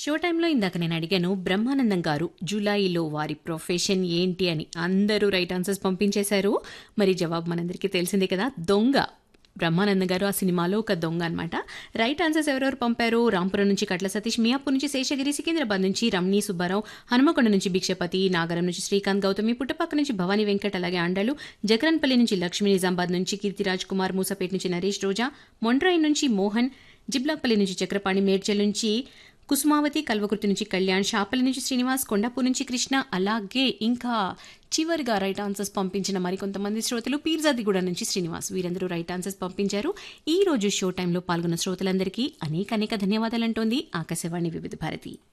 show టైంలో ఇందాక నేను అడిగాను బ్రహ్మానందం గారు జూలైలో వారి ప్రొఫెషన్ ఏంటి అని అందరూ రైట్ ఆన్సర్స్ పంపించేశారు మరి జవాబు మనందరికీ తెలిసిందే కదా దొంగ బ్రహ్మానందం గారు ఆ సినిమాలో ఒక దొంగ అనమాట రైట్ ఆన్సర్స్ ఎవరెవరు పంపారు రాంపురం నుంచి కట్ల సతీష్ మియాపూర్ నుంచి శేషగిరి సికింద్రాబాద్ నుంచి రమణి సుబ్బారావు హనుమకొండ నుంచి భిక్షపతి నాగరం నుంచి శ్రీకాంత్ గౌతమి పుట్టపక్క నుంచి భవానీ వెంకట్ అలాగే అండలు జగరన్పల్లి నుంచి లక్ష్మీ నిజామాబాద్ నుంచి కీర్తిరాజ్ కుమార్ మూసపేట నుంచి నరేష్ రోజా మొండ్రాయి నుంచి మోహన్ జిబ్లాపల్లి నుంచి చక్రపాణి మేడ్చల్ నుంచి కుసుమావతి కల్వకుర్తి నుంచి కళ్యాణ్ షాపల్లి నుంచి శ్రీనివాస్ కొండాపూర్ నుంచి కృష్ణ అలాగే ఇంకా చివరిగా రైట్ ఆన్సర్స్ పంపించిన మరికొంతమంది శ్రోతలు పీర్జాదిగూడ నుంచి శ్రీనివాస్ వీరందరూ రైట్ ఆన్సర్స్ పంపించారు ఈ రోజు షో టైంలో పాల్గొన్న శ్రోతలందరికీ అనేక అనేక ధన్యవాదాలంటోంది ఆకాశవాణి వివిధ భారతి